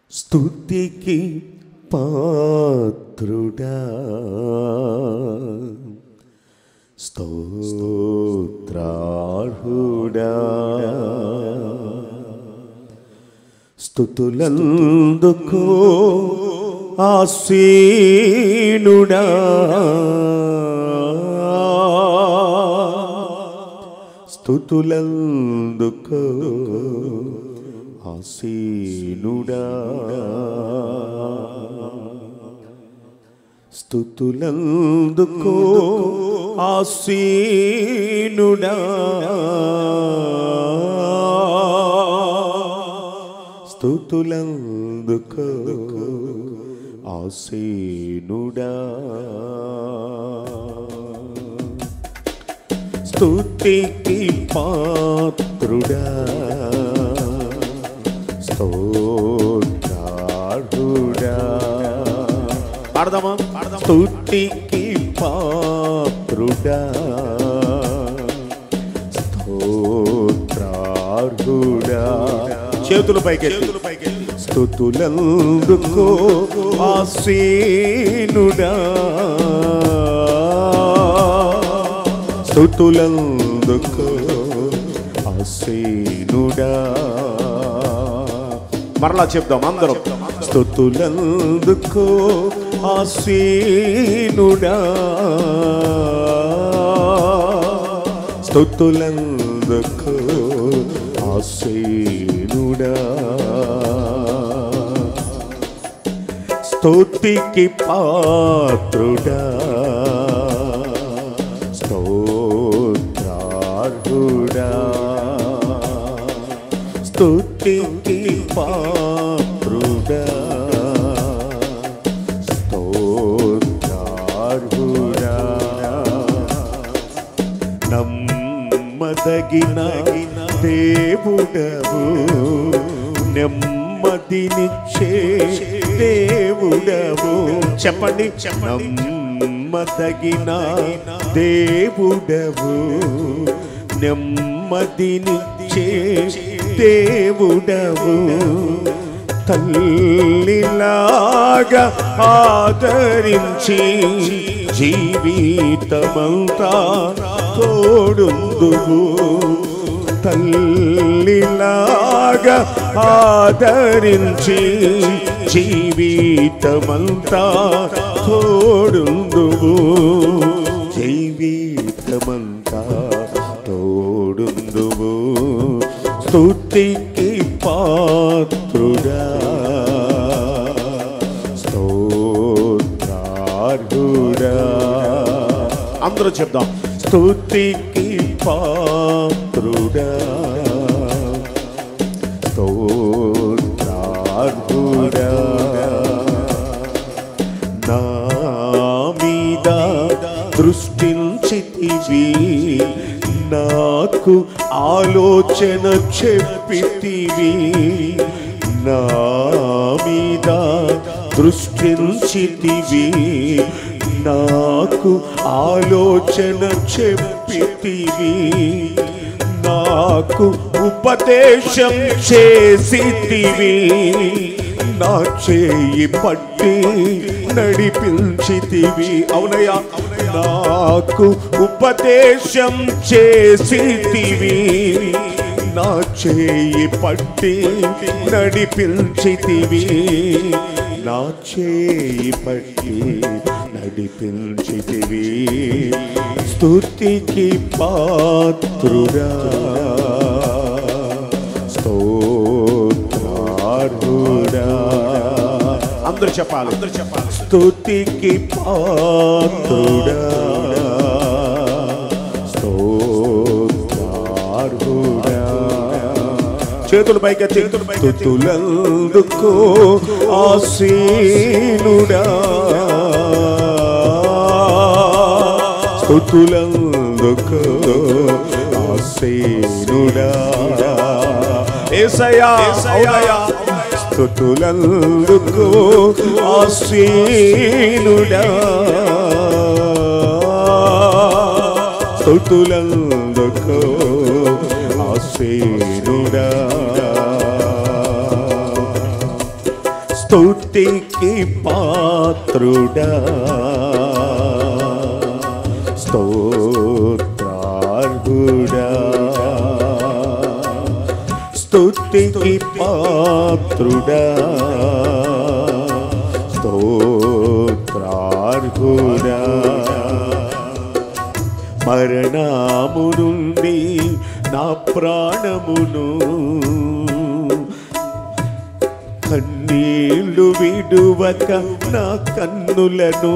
స్తుతికి పాత్రుడా స్తోత్రార్హుడా స్థుతులందుకో ఆసీనుడా స్థుతులందుకో ఆసీనుడా స్థుతులందుకో ఆసీనుడా స్థుతులందుకో ఆసీనుడా స్తుతికి పాత్రుడా స్తోత్రార్హుడా పాడదామా స్తుతికి పాత్రుడా స్తోత్రార్హుడా చేతులు పైకి స్థుతులందుకో ఆసీనుడా స్థుతులందుకో ఆసీనుడా మరలా చెప్దాం అందరం స్థుతులందుకో ఆసీనుడా స్థుతులందుకో ఆసీనుడా స్తుతికి పాత్రుడా స్తోత్రార్హుడా స్తుతికి పాత్రుడా స్తోత్రార్హుడా నమ్మదగిన దేవుడవు నెమ్మదినిచ్చే దేవుడవు చెప్పండి నమ్మదగిన దేవుడవు నెమ్మదినిచ్చే దేవుడవు తల్లిలాగా ఆదరించి జీవితమంతా తోడుందువు తల్లిలాగా ఆదరించి జీవితమంతా తోడుందువు జీవితమంతా తోడుందువు స్తుతికి పాత్రుడా స్తోత్రార్హుడా అందరూ చెప్దాం స్తుతికి పాత్రుడా స్తోత్రార్హుడా నా మీద దృష్టించితివి నాకు ఆలోచన చెప్పితివి నా మీద దృష్టించితివి నాకు ఆలోచన చెప్పితివి నాకు ఉపదేశం చేసితివి నా చేయి పట్టి నడిపించితివి అవునయ్యా నాకు ఉపదేశం చేసితివి నా చేయి పట్టి నడిపించితివి నా చేయి పట్టి నడిపించితివి స్తుతికి పాత్రుడా స్తోత్రార్హుడా అందరూ చెప్పాలి అందరూ చెప్పాలి స్తుతికి పాత్రుడా స్తోత్రార్హుడా చేతులు పైకి చేతులు పైకి తులందుకో ఆసీనుడా స్తుతులందుకో ఆసీనుడా ఏసయ్యా అవునయ్యా స్తుతులందుకో ఆసీనుడా స్తుతులందుకో ఆసీనుడా స్తుతికి పాత్రుడా స్తోత్రార్హుడా స్తుతికి పాత్రుడా స్తోత్రార్హుడా మరణము నుండి నా ప్రాణమును కన్నీళ్లు విడువక నా కన్నులను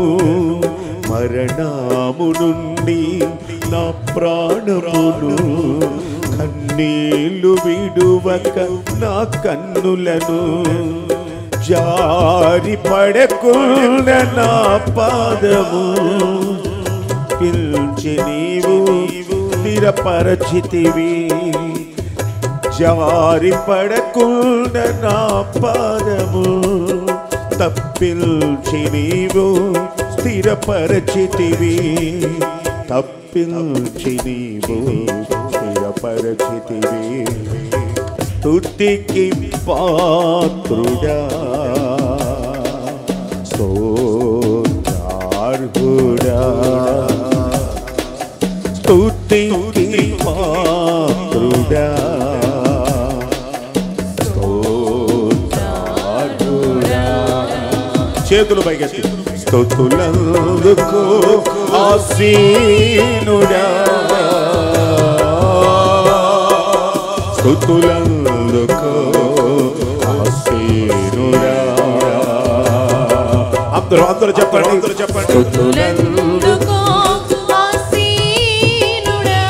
మరణము నుండి నా ప్రాణమును కన్నీళ్లు విడువక నా కన్నులను జారి పడకున్న నా పాదము పిల్చి నీవు స్థిరపరచితివి జారి పడకుండ నా పాదము తప్పిల్చి నీవు స్థిరపరచితివి తప్పిల్చి నీవు స్థిరపరచితివి తుటికి పాత్రుడా స్తోత్రార్హుడా స్తుతికి పాత్రుడా స్తోత్రార్హుడా చేతులు పైకెత్తి స్తుతులందుకు ఆసీనుడా స్తుతులందుకు ఆసీనుడా అందరూ అందరూ చెప్పండి అందరూ చెప్పండి స్తుతులందుకో ఆసీనుడా.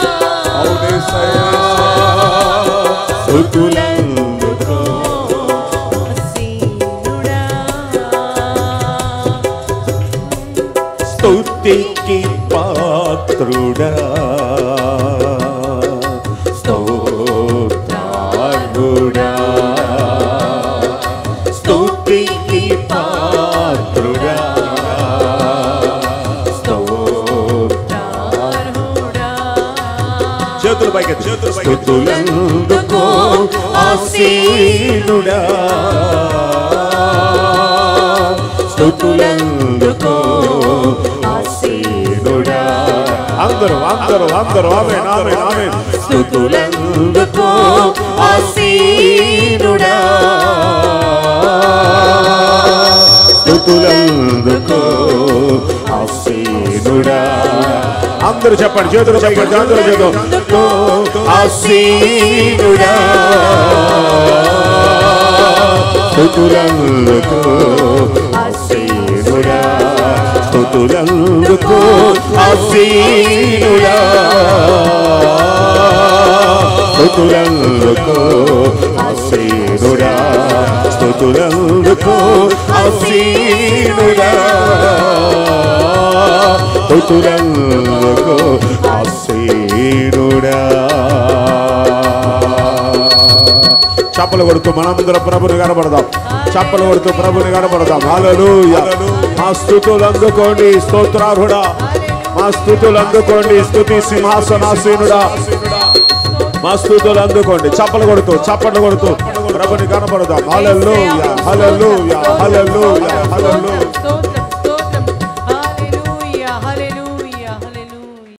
స్తుతులందుకు ఆసీనుడా. స్తుతికి పాత్రుడా స్తోత్రార్హుడా స్తుతికి పాత్రుడా స్తోత్రార్హుడా. చేతులు పైకి చేతులు స్తుతులందుకో ఆసీనుడా స్తుతులందుకో ఆసీనుడా అందరూ అందరూ అందరూ ఆమె ఆమె ఆమె స్తుతులందుకో ఆసీనుడా స్తుతులందుకో ఆసీనుడా అందరూ చెప్పండి చేతులు పైకి అందరూ చేద్దాం ఆసీనుడా స్తుతులందుకో ఆసీనుడా స్తుతులందుకో ఆసీనుడా స్తుతులందుకో ఆసీనుడా స్తుతులందుకో ఆసీనుడా స్తుతులందుకో ఆసీనుడా చప్పలు కొడుతూ మనందరం ప్రభుని కనబడదాం చప్పలు కొడుతూ ప్రభుని కనబడదాం హల్లెలూయా మా స్థుతులు అందుకోండి స్తోత్రార్హుడా మా స్థుతులు అందుకోండి స్థుతి సింహాసనాసీనుడా మా స్థుతులు అందుకోండి చప్పలు కొడుతూ చప్పట్లు కొడుతూ ప్రభుని కనబడదాం హల్లెలూయా హల్లెలూయా హల్లెలూయా హల్లెలూయా